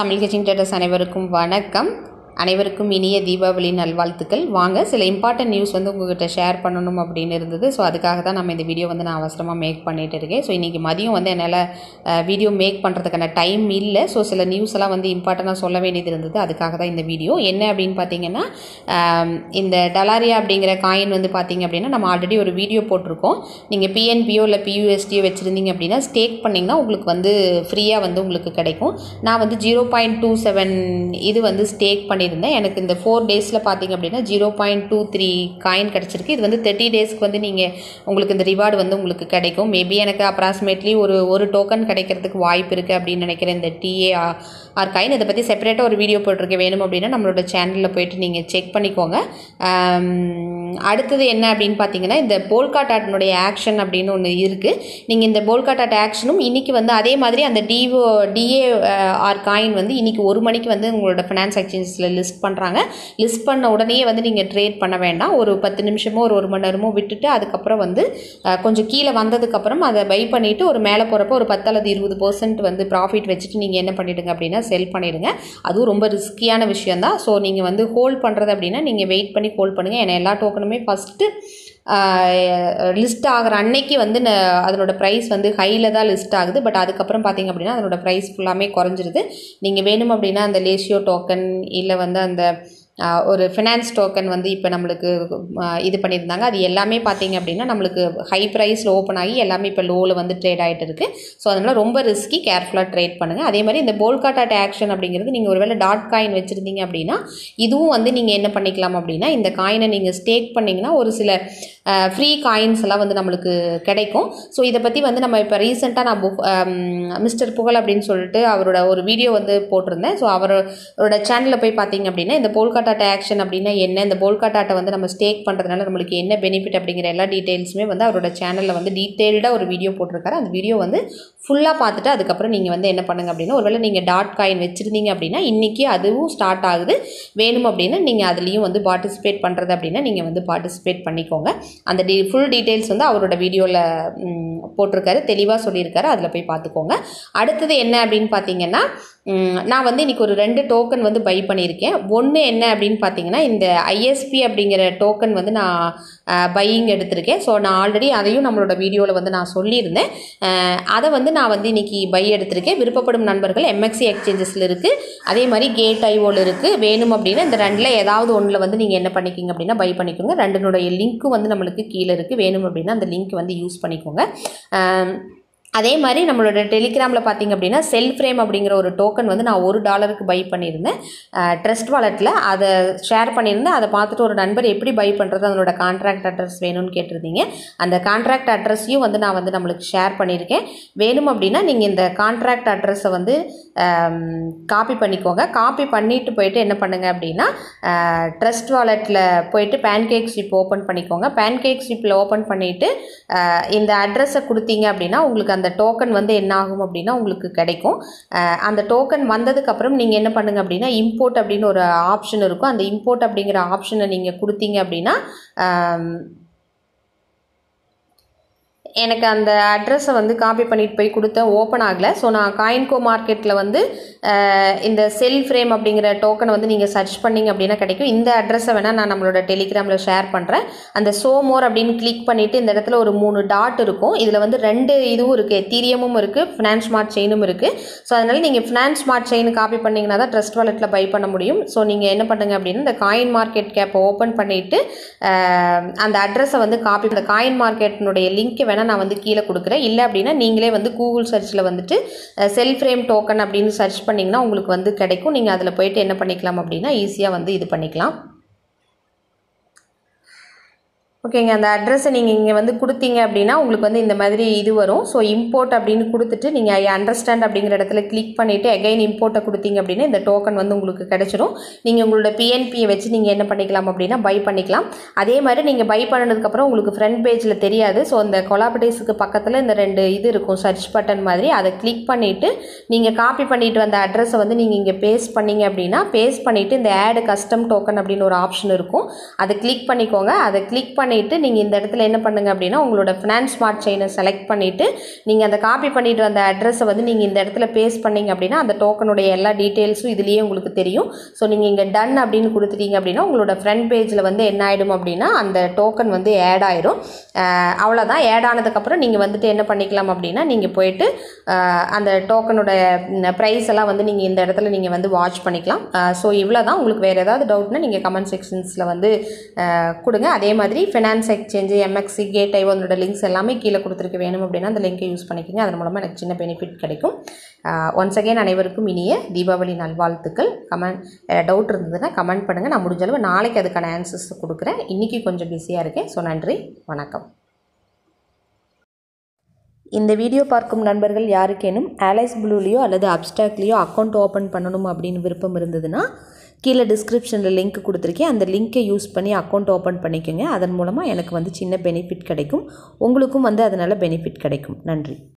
தமிழ் கிச்சிங் டேட்டர்ஸ் அனைவருக்கும் வணக்கம் அனைவருக்கும் இனிய தீபாவளி நல்வாழ்த்துக்கள் வாங்க சில இம்பார்ட்டன்ட் நியூஸ் வந்து உங்ககிட்ட ஷேர் பண்ணணும் அப்படின்னு இருந்தது ஸோ அதுக்காக தான் நம்ம இந்த வீடியோ வந்து நான் அவசரமாக மேக் பண்ணிட்டு இருக்கேன் ஸோ இன்றைக்கி மதியம் வந்து என்னால் வீடியோ மேக் பண்ணுறதுக்கான டைம் இல்லை ஸோ சில நியூஸ் எல்லாம் வந்து இம்பார்ட்டண்ட்டாக சொல்ல வேண்டியது இருந்தது அதுக்காக தான் இந்த வீடியோ என்ன அப்படின்னு பார்த்தீங்கன்னா ஆம், இந்த டலாரியா அப்படிங்கிற காயின் வந்து பார்த்தீங்க அப்படின்னா நம்ம ஆல்ரெடி ஒரு வீடியோ போட்டிருக்கோம் நீங்கள் பிஎன்பியோ இல்லை பியூஎஸ்டியோ வச்சுருந்தீங்க அப்படின்னா ஸ்டேக் பண்ணிங்கன்னா உங்களுக்கு வந்து ஃப்ரீயாக வந்து உங்களுக்கு கிடைக்கும் நான் வந்து ஜீரோ பாயிண்ட் டூ செவன் இது வந்து ஸ்டேக் பண்ணியிருந்தேன் எனக்கு இந்த ஃபோர் டேஸில் பார்த்தீங்க அப்படின்னா zero point two three coin கிடச்சிருக்கு இது வந்து தேர்ட்டி டேஸ்க்கு வந்து நீங்கள் உங்களுக்கு இந்த ரிவார்டு வந்து உங்களுக்கு கிடைக்கும் மேபி எனக்கு அப்ராக்சிமேட்லி ஒரு ஒரு டோக்கன் கிடைக்கிறதுக்கு வாய்ப்பு இருக்குது அப்படின்னு நினைக்கிறேன் இந்த டிஏ ஆர் காயின் இதை பற்றி செப்பரேட்டாக ஒரு வீடியோ போட்டிருக்கேன் வேணும் அப்படின்னா நம்மளோட சேனலில் போயிட்டு நீங்கள் செக் பண்ணிக்கோங்க ஆம், அடுத்தது என்ன அப்படின்னு பார்த்தீங்கன்னா இந்த போல்காட்டாட்டினுடைய ஆக்ஷன் அப்படின்னு ஒன்று இருக்குது நீங்கள் இந்த போல்காட்டாட் ஆக்ஷனும் இன்றைக்கி வந்து அதே மாதிரி அந்த டிஓ டிஏ ஆர் காயின் வந்து இன்றைக்கி ஒரு மணிக்கு வந்து உங்களோட ஃபினான்ஸ் எக்ஸ்சேஞ்சஸில் லிஸ்ட் பண்ணுறாங்க லிஸ்ட் பண்ண உடனே வந்து நீங்கள் ட்ரேட் பண்ண வேண்டாம் ஒரு பத்து நிமிஷமோ ஒரு ஒரு மணி நேரமோ விட்டுட்டு அதுக்கப்புறம் வந்து அஹ், கொஞ்சம் கீழே வந்ததுக்கப்புறம் அதை பை பண்ணிவிட்டு ஒரு மேலே போகிறப்போ ஒரு பத்து அல்லது இருபது பர்சன்ட் வந்து ப்ராஃபிட் வச்சுட்டு நீங்கள் என்ன பண்ணிவிடுங்க அப்படின்னா செல் பண்ணிடுங்க அதுவும் ரொம்ப ரிஸ்கியான விஷயந்தான் ஸோ நீங்கள் வந்து ஹோல்ட் பண்ணுறது அப்படின்னா நீங்கள் வெயிட் பண்ணி ஹோல்ட் பண்ணுங்கள் ஏன்னா எல்லா டோக்கனுமே ஃபஸ்ட்டு லிஸ்ட் ஆகிற அன்னைக்கு வந்து ந- அதனோட ப்ரைஸ் வந்து ஹையில் தான் லிஸ்ட் ஆகுது பட் அதுக்கப்புறம் பார்த்தீங்க அப்படின்னா அதனோட ப்ரைஸ் ஃபுல்லாமே குறைஞ்சிருது நீங்கள் வேணும் அப்படின்னா அந்த லேஷியோ டோக்கன் இல்லை வந்து அந்த ஆஹ், ஒரு ஃபினான்ஸ் டோக்கன் வந்து இப்போ நம்மளுக்கு ஆஹ், இது பண்ணியிருந்தாங்க அது எல்லாமே பார்த்தீங்க அப்படின்னா நம்மளுக்கு ஹை ப்ரைஸில் ஓப்பன் ஆகி எல்லாமே இப்போ லோவில் வந்து ட்ரேட் ஆகிட்டு இருக்கு ஸோ அதனால் ரொம்ப ரிஸ்கி கேர்ஃபுல்லாக ட்ரேட் பண்ணுங்கள் அதே மாதிரி இந்த போல்காட்டாட் ஆக்ஷன் அப்படிங்கிறது நீங்கள் ஒருவேளை டாட் காயின் வச்சுருந்தீங்க அப்படின்னா இதுவும் வந்து நீங்கள் என்ன பண்ணிக்கலாம் அப்படின்னா இந்த காயினை நீங்கள் ஸ்டேக் பண்ணிங்கன்னா ஒரு சில ஃப்ரீ காயின்ஸ் எல்லாம் வந்து நம்மளுக்கு கிடைக்கும் ஸோ இதை பற்றி வந்து நம்ம இப்போ ரீசெண்டாக நான் புக் மிஸ்டர் புகழ் அப்படின்னு சொல்லிட்டு அவரோட ஒரு வீடியோ வந்து போட்டிருந்தேன் ஸோ அவரோட சேனலில் போய் பார்த்தீங்க அப்படின்னா இந்த போல்காட்டாட்ட ஆக்ஷன் அப்படின்னா என்ன இந்த போல்காட்டாட்டை வந்து நம்ம ஸ்டேக் பண்ணுறதுனால நம்மளுக்கு என்ன பெனிஃபிட் அப்படிங்கிற எல்லா டீட்டெயில்ஸுமே வந்து அவரோட சேனலில் வந்து டீட்டெயில்டாக ஒரு வீடியோ போட்டிருக்காரு அந்த வீடியோ வந்து ஃபுல்லாக பார்த்துட்டு அதுக்கப்புறம் நீங்கள் வந்து என்ன பண்ணுங்க அப்படின்னா ஒருவேளை நீங்கள் டாட் காயின் வச்சுருந்தீங்க அப்படின்னா இன்றைக்கி அதுவும் ஸ்டார்ட் ஆகுது வேணும் அப்படின்னா நீங்கள் அதுலேயும் வந்து பார்ட்டிசிபேட் பண்ணுறது அப்படின்னா நீங்கள் வந்து பார்ட்டிசிபேட் பண்ணிக்கோங்க அந்த டீ ஃபுல் டீட்டெயில்ஸ் வந்து அவரோட வீடியோவில் போட்டிருக்காரு தெளிவாக சொல்லியிருக்காரு அதில் போய் பார்த்துக்கோங்க அடுத்தது என்ன அப்படின்னு பார்த்தீங்கன்னா ம், நான் வந்து இன்றைக்கி ஒரு ரெண்டு டோக்கன் வந்து பை பண்ணியிருக்கேன் ஒன்று என்ன அப்படின்னு பார்த்தீங்கன்னா இந்த ஐஎஸ்பி அப்படிங்கிற டோக்கன் வந்து நான் பையிங் எடுத்திருக்கேன் ஸோ நான் ஆல்ரெடி அதையும் நம்மளோட வீடியோவில் வந்து நான் சொல்லியிருந்தேன் அஹ், அதை வந்து நான் வந்து இன்றைக்கி பை எடுத்திருக்கேன் விருப்பப்படும் நண்பர்கள் எம்எக்சி எக்ஸ்சேஞ்சஸில் இருக்குது அதே மாதிரி கேட் ஐஓவில் இருக்குது வேணும் அப்படின்னா இந்த ரெண்டில் ஏதாவது ஒன்றில் வந்து நீங்கள் என்ன பண்ணிக்கிங்க அப்படின்னா பை பண்ணிக்கோங்க ரெண்டினுடைய லிங்க்கும் வந்து நம்மளுக்கு கீழே இருக்குது வேணும் அப்படின்னா அந்த லிங்க் வந்து யூஸ் பண்ணிக்கோங்க அஹ், அதே மாதிரி நம்மளோட டெலிகிராமில் பார்த்தீங்க அப்படின்னா செல் ஃப்ரேம் அப்படிங்கிற ஒரு டோக்கன் வந்து நான் ஒரு டாலருக்கு பை பண்ணியிருந்தேன் ட்ரஸ்ட் வாலெட்டில் அதை ஷேர் பண்ணியிருந்தேன் அதை பார்த்துட்டு ஒரு நண்பர் எப்படி பை பண்ணுறது அதனோட கான்ட்ராக்ட் அட்ரஸ் வேணும்னு கேட்டிருந்தீங்க அந்த கான்ட்ராக்ட் அட்ரஸையும் வந்து நான் வந்து நம்மளுக்கு ஷேர் பண்ணியிருக்கேன் வேணும் அப்படின்னா நீங்கள் இந்த கான்ட்ராக்ட் அட்ரஸை வந்து காப்பி பண்ணிக்கோங்க காப்பி பண்ணிட்டு போயிட்டு என்ன பண்ணுங்க அப்படின்னா ட்ரஸ்ட் வாலெட்டில் போயிட்டு பேன்கேக் ஸ்விப் ஓப்பன் பண்ணிக்கோங்க பேன்கேக் ஸ்விப்பில் ஓப்பன் பண்ணிவிட்டு இந்த அட்ரஸை கொடுத்தீங்க அப்படின்னா உங்களுக்கு அந்த டோக்கன் வந்து என்ன ஆகும் அப்படின்னா உங்களுக்கு கிடைக்கும் அஹ், அந்த டோக்கன் வந்ததுக்கப்புறம் நீங்கள் என்ன பண்ணுங்க அப்படின்னா இம்போர்ட் அப்படின்னு ஒரு ஆப்ஷன் இருக்கும் அந்த இம்போர்ட் அப்படிங்கிற ஆப்ஷனை நீங்கள் கொடுத்தீங்க அப்படின்னா ஆம், எனக்கு அந்த அட்ரஸை வந்து காப்பி பண்ணிட்டு போய் கொடுத்தேன் ஓப்பன் ஆகலை ஸோ நான் காயின்கோ மார்க்கெட்டில் வந்து அஹ், இந்த செல் ஃப்ரேம் அப்படிங்கிற டோக்கனை வந்து நீங்கள் சர்ச் பண்ணீங்க அப்படின்னா கிடைக்கும் இந்த அட்ரஸை வேணால் நான் நம்மளோட டெலிகிராமில் ஷேர் பண்ணுறேன் அந்த சோமோர் அப்படின்னு கிளிக் பண்ணிவிட்டு இந்த இடத்துல ஒரு மூணு டாட் இருக்கும் இதில் வந்து ரெண்டு இதுவும் இருக்குது எத்தீரியமும் இருக்குது ஃபினான்ஸ் ஸ்மார்ட் செயினும் இருக்குது ஸோ அதனால் நீங்கள் ஃபினான்ஸ் ஸ்மார்ட் செயின் காப்பி பண்ணிங்கன்னா தான் ட்ரஸ்ட் வாலெட்டில் பை பண்ண முடியும் ஸோ நீங்கள் என்ன பண்ணுங்க அப்படின்னா இந்த காயின் மார்க்கெட் கேப்பை ஓப்பன் பண்ணிவிட்டு அந்த அட்ரஸை வந்து காப்பி இந்த காயின் மார்க்கெட்டினுடைய லிங்க்கை வேணால் நான் வந்து கீழே கொடுக்குறேன் இல்லை அப்படின்னா நீங்களே வந்து கூகுள் சர்ச்சில் வந்துட்டு செல் ஃப்ரேம் டோக்கன் அப்படின்னு சர்ச் பண்ணிங்கன்னா உங்களுக்கு வந்து கிடைக்கும் நீங்கள் அதில் போயிட்டு என்ன பண்ணிக்கலாம் அப்படின்னா ஈஸியாக வந்து இது பண்ணிக்கலாம் ஓகேங்க அந்த அட்ரஸை நீங்கள் இங்கே வந்து கொடுத்தீங்க அப்படின்னா உங்களுக்கு வந்து இந்த மாதிரி இது வரும் ஸோ இம்போர்ட் அப்படின்னு கொடுத்துட்டு நீங்கள் ஐ அண்டர்ஸ்டாண்ட் அப்படிங்கிற இடத்துல கிளிக் பண்ணிவிட்டு அகைன் இம்போர்ட்டை கொடுத்தீங்க அப்படின்னா இந்த டோக்கன் வந்து உங்களுக்கு கிடைச்சிரும் நீங்கள் உங்களோட பிஎன்பியை வச்சு நீங்கள் என்ன பண்ணிக்கலாம் அப்படின்னா பை பண்ணிக்கலாம் அதே மாதிரி நீங்கள் பை பண்ணதுக்கப்புறம் உங்களுக்கு ஃப்ரண்ட் பேஜில் தெரியாது ஸோ அந்த கொலாபடேஸுக்கு பக்கத்தில் இந்த ரெண்டு இது இருக்கும் சர்ச் பட்டன் மாதிரி அதை கிளிக் பண்ணிவிட்டு நீங்கள் காப்பி பண்ணிட்டு வந்த அட்ரஸை வந்து நீங்கள் இங்கே பேஸ்ட் பண்ணீங்க அப்படின்னா பேஸ்ட் பண்ணிவிட்டு இந்த ஆடு கஸ்டம் டோக்கன் அப்படின்னு ஒரு ஆப்ஷன் இருக்கும் அதை கிளிக் பண்ணிக்கோங்க அதை கிளிக் பண்ணி பண்ணிவிட்டு நீங்கள் இந்த இடத்துல என்ன பண்ணுங்க அப்படின்னா உங்களோட ஃபினான்ஸ் ஸ்மார்ட் செயினை செலக்ட் பண்ணிவிட்டு நீங்கள் அந்த காப்பி பண்ணிட்டு வந்த அட்ரஸை வந்து நீங்கள் இந்த இடத்துல பேஸ்ட் பண்ணீங்க அப்படின்னா அந்த டோக்கனுடைய எல்லா டீட்டெயில்ஸும் இதுலேயே உங்களுக்கு தெரியும் ஸோ நீங்கள் இங்கே டன் அப்படின்னு கொடுத்துட்டீங்க அப்படின்னா உங்களோட ஃப்ரண்ட் பேஜில் வந்து என்ன ஆகிடும் அப்படின்னா அந்த டோக்கன் வந்து ஆட் ஆயிரும் அஹ் அவ்வளோதான் ஆட் ஆனதுக்கப்புறம் நீங்கள் வந்துட்டு என்ன பண்ணிக்கலாம் அப்படின்னா நீங்கள் போயிட்டு அஹ் அந்த டோக்கனோட ப்ரைஸ் எல்லாம் வந்து நீங்கள் இந்த இடத்துல நீங்கள் வந்து வாட்ச் பண்ணிக்கலாம் ஸோ இவ்வளோ தான் உங்களுக்கு வேறு ஏதாவது டவுட்னா நீங்கள் கமெண்ட் செக்ஷன்ஸில் வந்து அஹ் கொடுங்க அதே மாதிரி ஃபினான்ஸ் எக்ஸ்சேஞ்சு எம்எக்சி கேட் ஐவோனோட லிங்க்ஸ் எல்லாமே கீழே கொடுத்துருக்கு வேணும் அப்படின்னா அந்த லிங்கை யூஸ் பண்ணிக்கோங்க அதன் மூலமாக எனக்கு சின்ன பெனிஃபிட் கிடைக்கும் ஒன்ஸ் அகைன் அனைவருக்கும் இனிய தீபாவளி நல்வாழ்த்துக்கள் கமெண்ட் டவுட் இருந்ததுன்னா கமெண்ட் பண்ணுங்கள் நான் முடிஞ்ச அளவு நாளைக்கு அதுக்கான ஆன்சர்ஸ் கொடுக்குறேன் இன்றைக்கி கொஞ்சம் பிஸியாக இருக்கேன் ஸோ நன்றி வணக்கம் இந்த வீடியோ பார்க்கும் நண்பர்கள் யாருக்கேனும் ஆலைஸ் ப்ளூலேயோ அல்லது அப்டாக்லேயோ அக்கௌண்ட் ஓப்பன் பண்ணணும் அப்படின்னு விருப்பம் இருந்ததுன்னா கீழே டிஸ்கிரிப்ஷனில் லிங்க் கொடுத்துருக்கேன் அந்த லிங்க்கை யூஸ் பண்ணி அக்கௌண்ட் ஓப்பன் பண்ணிக்கோங்க அதன் மூலமாக எனக்கு வந்து சின்ன பெனிஃபிட் கிடைக்கும் உங்களுக்கும் வந்து அதனால் பெனிஃபிட் கிடைக்கும் நன்றி